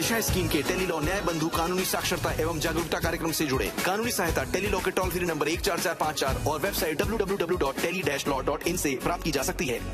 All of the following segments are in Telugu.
दिशा स्कीम के टेलीलॉ न्याय बंधु कानूनी साक्षरता एवं जागरूकता कार्यक्रम से जुड़े कानूनी सहायता टेलीलॉ के टोल फ्री नंबर एक चार चार पाँच चार और website W W W dot tele dash law dot in से प्राप्त की जा सकती है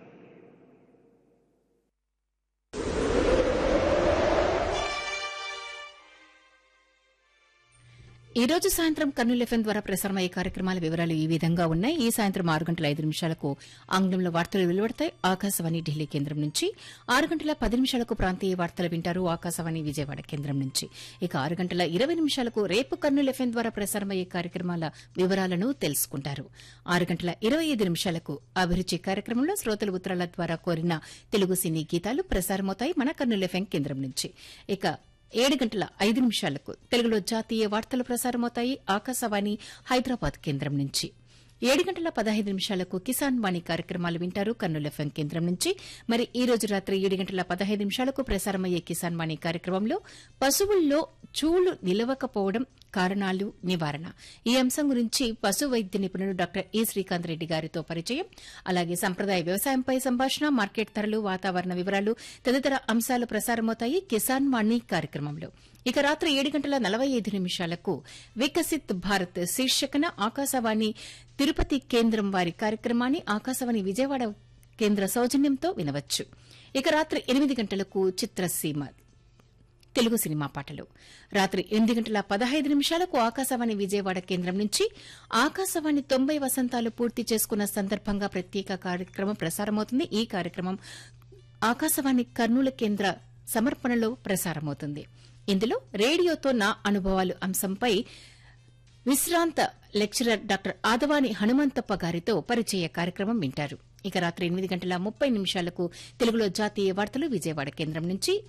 ఈ రోజు సాయంత్రం కర్నూలు ఎఫ్ఎం ద్వారా ప్రసారమయ్యే కార్యక్రమాల వివరాలు ఈ విధంగా ఉన్నాయి ఈ సాయంత్రం ఆరు గంటల ఐదు నిమిషాలకు ఆంగ్లంలో వార్తలు వెలువడతాయి ఆకాశవాణి ఢిల్లీ కేంద్రం నుంచి ఆరు గంటల పది నిమిషాలకు ప్రాంతీయ వార్తలు వింటారు ఆకాశవాణి విజయవాడ కేంద్రం నుంచి ఇక ఆరు గంటల ఇరవై నిమిషాలకు రేపు కర్నూలు ఎఫ్ఎం ద్వారా ప్రసారమయ్యే కార్యక్రమాల వివరాలను తెలుసుకుంటారు ఆరు గంటల ఇరవై ఐదు నిమిషాలకు అభిరుచి కార్యక్రమంలో శ్రోతల ఉత్తరాల ద్వారా కోరిన తెలుగు సినీ గీతాలు ప్రసారమవుతాయి మన కర్నూలు ఎఫ్ఎం కేంద్రం నుంచి ఇక ఏడు గంటల ఐదు నిమిషాలకు తెలుగులో జాతీయ వార్తలు ప్రసారమవుతాయి ఆకాశవాణి హైదరాబాద్ కేంద్రం నుంచి ఏడు గంటల పదహైదు నిమిషాలకు కిసాన్ వాణి కార్యక్రమాలు వింటారు కర్నూలు ఎఫ్ఎం కేంద్రం నుంచి మరి ఈ రోజు రాత్రి ఏడు గంటల పదహైదు నిమిషాలకు ప్రసారమయ్యే కిసాన్ వాణి కార్యక్రమంలో పశువుల్లో చూలు నిలవకపోవడం కారణాలు నివారణ ఈ అంశం గురించి పశు వైద్య నిపుణుడు డాక్టర్ ఈ శ్రీకాంత్ రెడ్డి గారితో పరిచయం అలాగే సంప్రదాయ వ్యవసాయంపై సంభాషణ మార్కెట్ ధరలు వాతావరణ వివరాలు తదితర అంశాలు ప్రసారమవుతాయి కిసాన్ వాణి కార్యక్రమంలో ఇక రాత్రి ఏడు గంటల నలభై ఐదు నిమిషాలకు వికసిత్ భారత్ శీర్షికన ఆకాశవాణి తిరుపతి కేంద్రం వారి కార్యక్రమాన్ని ఆకాశవాణి విజయవాడ కేంద్ర సౌజన్యంతో వినవచ్చు ఇక రాత్రి ఎనిమిది గంటలకు చిత్రసీమ తెలుగు సినిమా పాటలు రాత్రి ఎనిమిది గంటల పదహైదు నిమిషాలకు ఆకాశవాణి విజయవాడ కేంద్రం నుంచి ఆకాశవాణి తొంభై వసంతాలు పూర్తి చేసుకున్న సందర్భంగా ప్రత్యేక కార్యక్రమం ప్రసారమవుతుంది ఈ కార్యక్రమం ఆకాశవాణి కర్నూలు కేంద్ర సమర్పణలో ప్రసారమవుతుంది ఇందులో రేడియోతో నా అనుభవాలు అంశంపై విశ్రాంత లెక్చరర్ డాక్టర్ ఆదవాని హనుమంతప్ప గారితో పరిచయ కార్యక్రమం వింటారు ఇక రాత్రి ఎనిమిది గంటల ముప్పై నిమిషాలకు తెలుగులో జాతీయ వార్తలు విజయవాడ కేంద్రం నుంచి